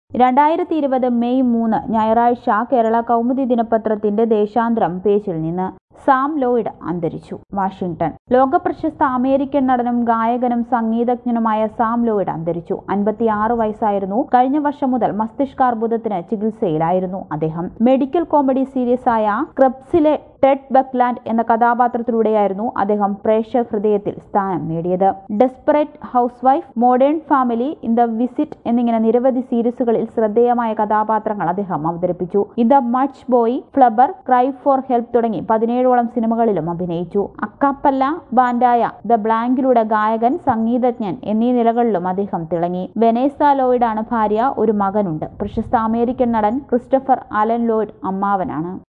രണ്ടായിരത്തി ഇരുപത് മെയ് മൂന്ന് ഞായറാഴ്ച കേരള കൗമുദി ദിനപത്രത്തിന്റെ ദേശാന്തരം പേജിൽ നിന്ന് സാം ലോയിഡ് അന്തരിച്ചു വാഷിംഗ്ടൺ ലോകപ്രശസ്ത അമേരിക്കൻ നടനും ഗായകനും സംഗീതജ്ഞനുമായ സാം ലോയിഡ് അന്തരിച്ചു അൻപത്തിയാറ് വയസ്സായിരുന്നു കഴിഞ്ഞ വർഷം മുതൽ മസ്തിഷ്കാർബുദത്തിന് ചികിത്സയിലായിരുന്നു അദ്ദേഹം മെഡിക്കൽ കോമഡി സീരീസ് ആയ ക്രബ്സിലെ ടെഡ് ബക്ലാൻഡ് എന്ന കഥാപാത്രത്തിലൂടെയായിരുന്നു അദ്ദേഹം പ്രേക്ഷക ഹൃദയത്തിൽ സ്ഥാനം നേടിയത് desperate housewife modern family in the visit എന്നിങ്ങനെ നിരവധി സീരീസുകളിൽ ശ്രദ്ധേയമായ കഥാപാത്രങ്ങൾ അദ്ദേഹം അവതരിപ്പിച്ചു in the much boy flubber cry for help തുടങ്ങി പതിനേഴോളം സിനിമകളിലും അഭിനയിച്ചു അക്കാപ്പല്ല ബാൻഡായ ദ ബ്ലാങ്കിലൂടെ ഗായകൻ സംഗീതജ്ഞൻ എന്നീ നിലകളിലും അദ്ദേഹം തിളങ്ങി വെനേസ ലോയിഡാണ് ഭാര്യ ഒരു മകനുണ്ട് പ്രശസ്ത അമേരിക്കൻ നടൻ ക്രിസ്റ്റഫർ അലൻ ലോയിഡ് അമ്മാവനാണ്